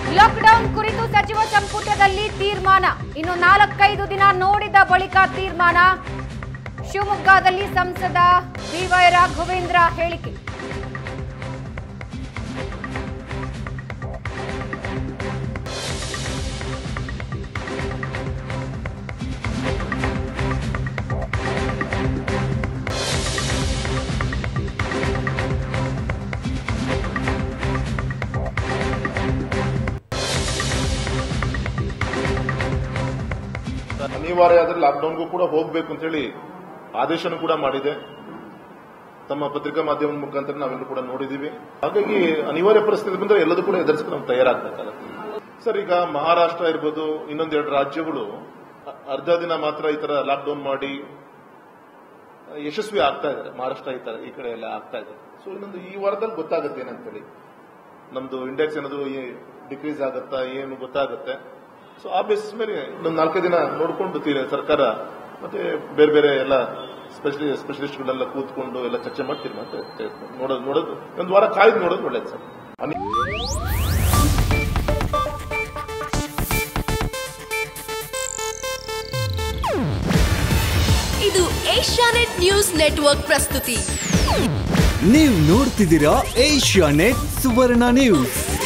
lockdown ಕುರಿತು ಸಚಿವ ಸಂಪುಟದಲ್ಲಿ ತೀರ್ಮಾನ ಇನ್ನು ನಾಲ್ಕೈದು ದಿನ ನೋಡಿದ ಬಳಿಕ ತೀರ್ಮಾನ ಶಿವಮೊಗ್ಗದಲ್ಲಿ ಸಂಸದ ಬಿವೈ ರಾಘವೇಂದ್ರ ಹೇಳಿಕೆ ಅನಿವಾರ್ಯ ಆದ್ರೆ ಲಾಕ್ಡೌನ್ಗೂ ಕೂಡ ಹೋಗಬೇಕು ಅಂತೇಳಿ ಆದೇಶನೂ ಕೂಡ ಮಾಡಿದೆ ತಮ್ಮ ಪತ್ರಿಕಾ ಮಾಧ್ಯಮದ ಮುಖಾಂತರ ನಾವೆಲ್ಲರೂ ಕೂಡ ನೋಡಿದೀವಿ ಹಾಗಾಗಿ ಅನಿವಾರ್ಯ ಪರಿಸ್ಥಿತಿ ಬಂದ್ರೆ ಎಲ್ಲದೂ ಕೂಡ ಎದುರಿಸಕ್ಕೆ ನಾವು ತಯಾರಾಗಬೇಕಾಗತ್ತೆ ಸರ್ ಈಗ ಮಹಾರಾಷ್ಟ್ರ ಇರ್ಬೋದು ಇನ್ನೊಂದೆರಡು ರಾಜ್ಯಗಳು ಅ- ಅರ್ಧ ದಿನ ಮಾತ್ರ ಈ ತರ ಲಾಕ್ಡೌನ್ ಮಾಡಿ ಯಶಸ್ವಿ ಆಗ್ತಾ ಇದ್ದಾರೆ ಮಹಾರಾಷ್ಟ್ರ ಈ ತರ ಈ ಕಡೆ ಎಲ್ಲ ಆಗ್ತಾ ಇದೆ ಸೊ ಇನ್ನೊಂದು ಈ ವಾರದಲ್ಲಿ ಗೊತ್ತಾಗುತ್ತೆ ಏನಂತೇಳಿ ನಮ್ದು ಇಂಡೆಕ್ಸ್ ಏನದು ಡಿಕ್ರೀಸ್ ಆಗುತ್ತಾ ಏನು ಗೊತ್ತಾಗುತ್ತೆ ಸೊ ಆ ಬೇಸಿಸ್ ಮೇಲೆ ಇನ್ನೊಂದು ನಾಲ್ಕೈದು ದಿನ ನೋಡ್ಕೊಂಡು ತೀರ- ಸರ್ಕಾರ ಮತ್ತೆ ಬೇರೆ ಬೇರೆ ಎಲ್ಲ ಸ್ಪೆಷಲಿ ಸ್ಪೆಷಲಿಸ್ಟ್ಗಳೆಲ್ಲ ಕೂತ್ಕೊಂಡು ಎಲ್ಲ ಚರ್ಚೆ ಮಾಡಿ ತೀರ್ಮಾನ ತೆಗೆದುಕೊಂಡು ನೋಡೋದು ನೋಡೋದು ಒಂದು ವಾರ ಕಾಯ್ದು ನೋಡೋದು ಒಳ್ಳೇದು ಸರ್ ಅನಿ- ಇದು ಏಷ್ಯಾನೆಟ್ ನ್ಯೂಸ್ ನೆಟ್ವರ್ಕ್ ಪ್ರಸ್ತುತಿ ನೀವು ನೋಡ್ತಿದ್ದೀರಾ ಏಷ್ಯಾ ನೆಟ್ ಸುವರ್ಣ ನ್ಯೂಸ್